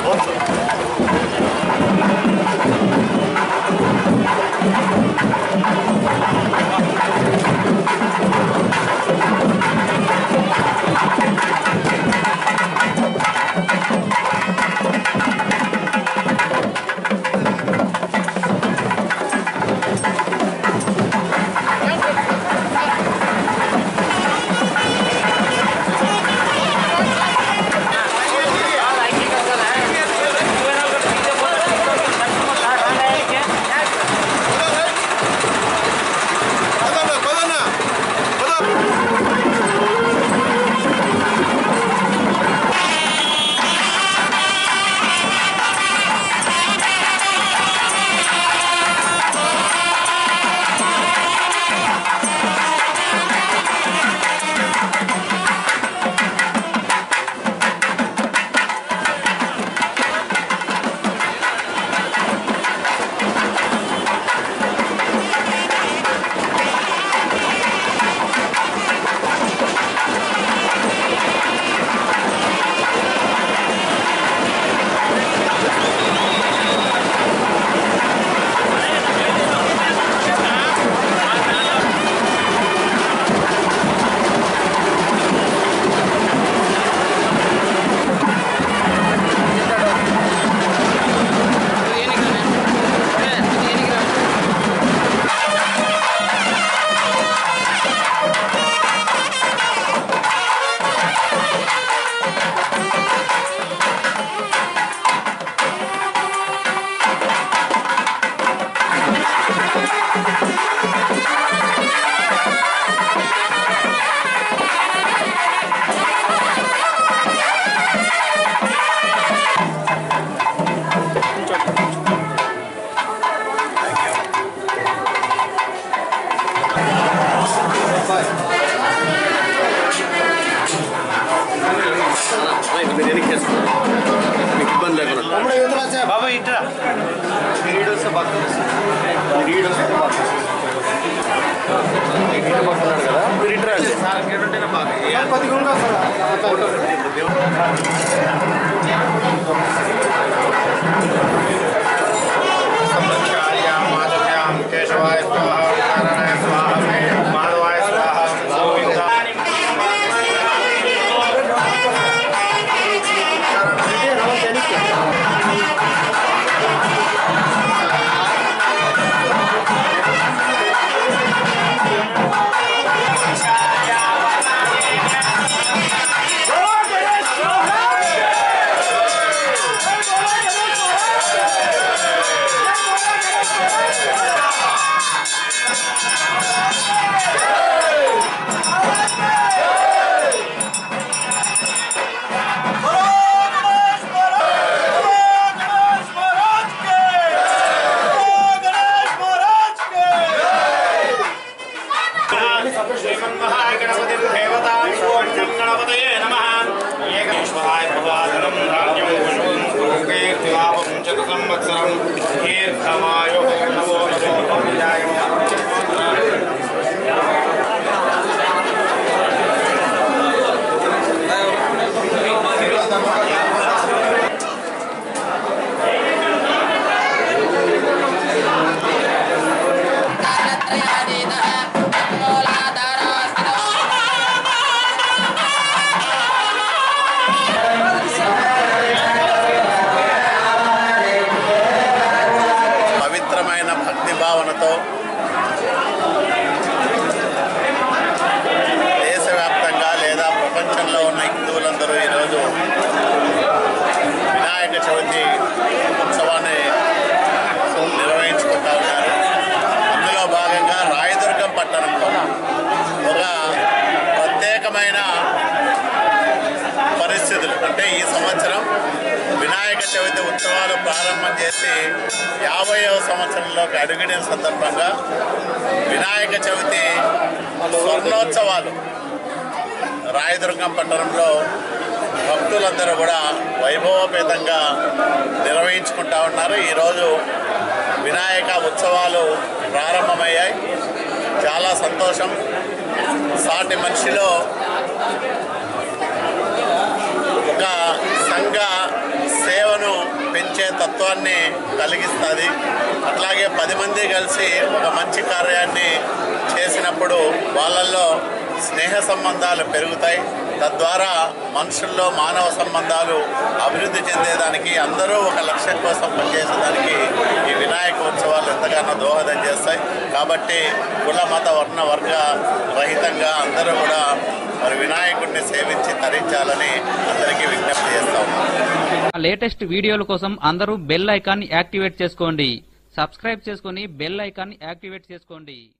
పదన్నా పదన్నా పద మీరు ఎన్నిక చేసుకోండి మీకు ఇబ్బంది లేకుండా బాబా ఇట్రా మీరు ఇటు రండి. కేశవాయ స్వాహ నారాయణ స్వాహ మాధవాయ స్వాహ గోవింద శ్రీమన్మహాగణపతి దేవతా గణపతయే నమ ఏకేశ్వరాయ ప్రభాకరం రాజ్యం పుష్పం కీర్తిలాభం చతు సంవత్సరం కీర్తమాయో నమో నమో విజాయ పవిత్రమైన భక్తి భావనతో దేశవ్యాప్తంగా లేదా ప్రపంచంలో ఉన్న హిందువులందరూ ఈరోజు వినాయక చవితి ఉత్సవాన్ని నిర్వహించుకుంటా ఉన్నారు అందులో భాగంగా రాయదుర్గం పట్టణంలో ఒక ప్రత్యేకమైన పరిస్థితులు అంటే ఈ సంవత్సరం వినాయక చవితి ఉత్సవాలు ప్రారంభం చేసి యాభైవ సంవత్సరంలోకి అడుగుడిన సందర్భంగా వినాయక చవితి స్వర్ణోత్సవాలు రాయదుర్గం పట్టణంలో భక్తులందరూ కూడా వైభవపేతంగా నిర్వహించుకుంటా ఉన్నారు ఈరోజు వినాయక ఉత్సవాలు ప్రారంభమయ్యాయి చాలా సంతోషం సాటి మనిషిలో ఒక సంఘ సేవను పెంచే తత్వాన్ని కలిగిస్తుంది అట్లాగే పది మంది కలిసి ఒక మంచి కార్యాన్ని చేసినప్పుడు వాళ్ళల్లో స్నేహ సంబంధాలు పెరుగుతాయి తద్వారా మనుషుల్లో మానవ సంబంధాలు అభివృద్ధి చెందేదానికి అందరూ ఒక లక్ష్యం కోసం పనిచేసేదానికి ఈ వినాయక ఉత్సవాలు ఎంతగానో దోహదం చేస్తాయి కాబట్టి కుల మత వర్ణ వర్గ రహితంగా అందరూ కూడా మరి వినాయకుడిని సేవించి తరించాలని అందరికీ విజ్ఞప్తి చేస్తా ఉన్నాం లేటెస్ట్ వీడియోల కోసం అందరూ బెల్ ఐకాన్ యాక్టివేట్ చేసుకోండి సబ్స్క్రైబ్ చేసుకొని బెల్ ఐకాన్ యాక్టివేట్ చేసుకోండి